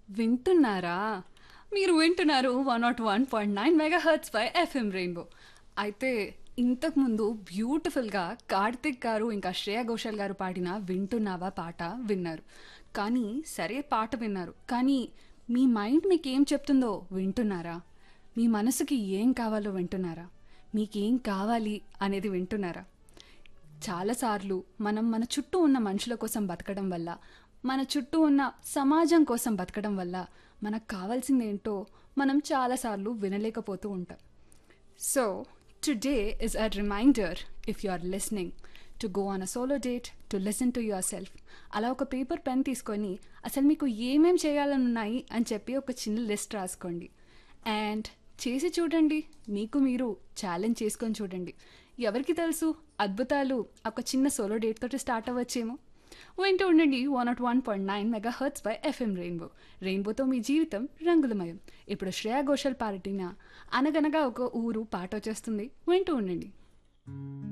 వింటున్నారా మీరు వింటున్నారు one nought one point nine megahertz by FM Rainbow అయితే ఇంతకుముందు బ్యూటిఫుల్గా కార్తిక్ గారు ఇంకా శ్రేయా ఘోషాల్ గారు పాడిన వింటున్నావా పాట విన్నారు కానీ సరే పాట విన్నారు కానీ మీ మైండ్ మీకు ఏం చెప్తుందో వింటున్నారా మీ మనసుకి ఏం కావాలో వింటున్నారా మీకేం కావాలి అనేది వింటున్నారా చాలాసార్లు మనం మన చుట్టూ ఉన్న మనుషుల కోసం బతకడం వల్ల మన చుట్టూ ఉన్న సమాజం కోసం బతకడం వల్ల మనకు కావాల్సింది ఏంటో మనం చాలాసార్లు వినలేకపోతూ ఉంటాం so today is a reminder if you are listening to go on a solo date to listen to yourself అలా ఒక పేపర్ పెన్ తీసుకొని అసలు మీకు ఏమేం చేయాలని ఉన్నాయి అని చెప్పి ఒక చిన్న లిస్ట్ రాసుకోండి అండ్ చేసి చూడండి మీకు మీరు ఛాలెంజ్ చేసుకొని చూడండి ఎవరికి తెలుసు అద్భుతాలు ఒక చిన్న సోలో డేట్ తోటి స్టార్ట్ అవ్వచ్చేమో వింటూ ఉండండి one nought one point nine megahertz by FM Rainbow రెయిన్బోతో మీ జీవితం రంగులమయం ఇప్పుడు శ్రేయా ఘోషల్ పాడిన అనగనగా ఒక ఊరు పాట వచ్చేస్తుంది వింటూ ఉండండి